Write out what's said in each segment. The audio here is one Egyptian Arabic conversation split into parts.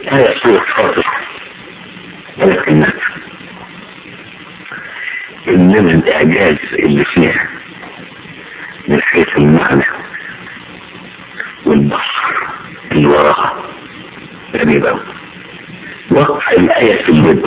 آية سورة فاطر ثلاث كلمات إنما الإعجاز اللي فيها من حيث المعنى والبصر اللي وراها غريب أوي وقع الآية في الود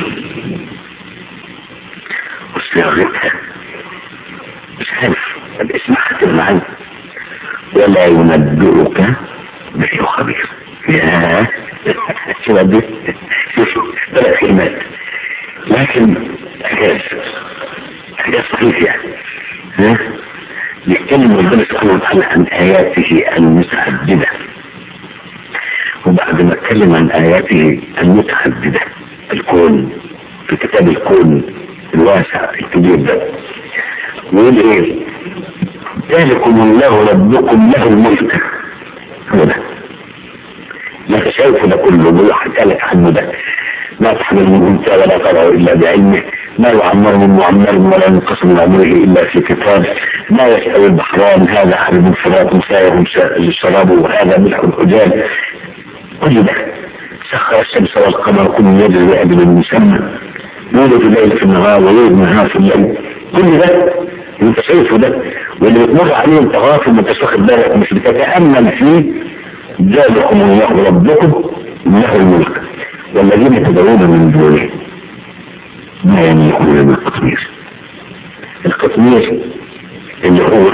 وصياغتها مش عارف اسمعها كده معايا ولا ينبئك مثل خبير ياه شو دي شوف ثلاث كلمات لكن اعجاز اعجاز صحيح يعني ها يتكلم ربنا سبحانه وتعالى عن اياته المتعدده وبعد ما اتكلم عن اياته المتعدده الكون في كتاب الكون الواسع الكبير ده ويقول ايه ذلكم الله ربكم له الملك هو ده ما شايفه ده كله اللي حكى لك عنه ده ما تحمل من انثى ولا ترى الا بعلمه ما يعمر من معمر ولا ينقص من عمره الا في كتاب ما يستوي البحران هذا عذب فرات سائر للشراب وهذا ملح الحجاج كل ده سخر الشمس والقمر كل يجري لاجل مسمى يولد الليل في النهار ويولد النهار في الليل كل ده انت شايفه ده واللي بتمر عليه انت غافل ما انتش واخد بالك مش بتتامل فيه ذلكم الله ربكم له الملك والذين تدعون من دونه ما يملكون من التطوير التطوير اللي هو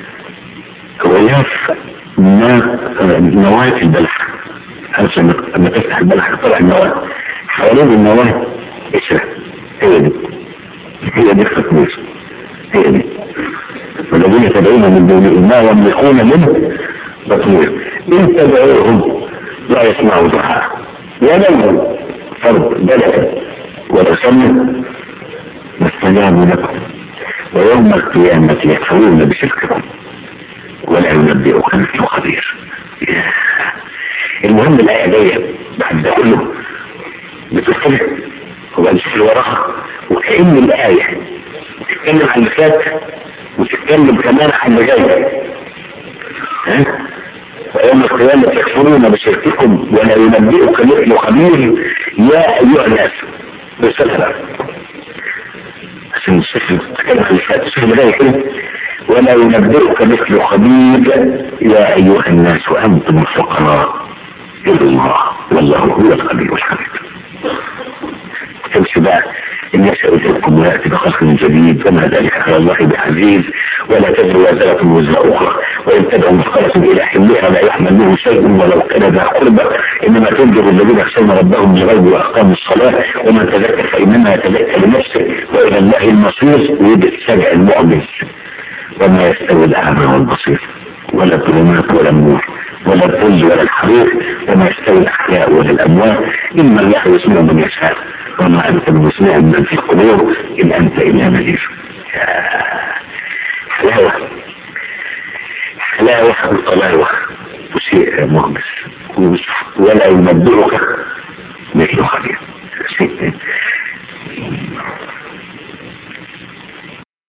غلاف ما نواة البلح عشان لما تفتح البلح طلع النواة حوالين النواة قشرة هي دي هي دي التطوير هي دي والذين تدعون من دونه ما يملكون منه تطوير إن تدعوهم لا يسمعوا دعاء ولو فرض بلد ولو سموا ما استجابوا لكم ويوم القيامة يكفرون بشرككم ولا ينبئك مثل خبير المهم الآية جاية بعد ده كله بتتكلم وبعد اللي وراها وكأن الآية بتتكلم عن اللي فات وتتكلم كمان عن اللي جاي ها ويوم القيامة تكفرون بشرككم ولا ينبئك مثل خبير يا أيها الناس بسلسلة عشان الشكل تتكلم عن الفات الشكل ده كده ولا ينبئك مثل خبير يا أيها الناس وأنتم الفقراء إلى الله والله هو الخبير الحميد تمشي بقى إن يشاء يذهبكم ويأتي بخلق جديد وما ذلك على الله بعزيز ولا تزر وازرة وزر أخرى وإن تدعو مثقلة إلى حملها لا يحمل منه شيء ولو كان ذا قربى إنما تنذر الذين يخشون ربهم بالغيب وأقاموا الصلاة ومن تذكر فإنما يتذكر لنفسه وإلى الله المصير ويبقى السبع المعجز وما يستوي الأعمى والبصير ولا الظلمات ولا النور ولا الظل ولا الحريق وما يستوي الأحياء ولا الأموات إما الله يسمع من يشاء وما أنت بمسمع من في القبور إن أنت إلا نذير حلاوة حلاوة وطلاوة وشيء مهمس ولا ينبئك مثل خبير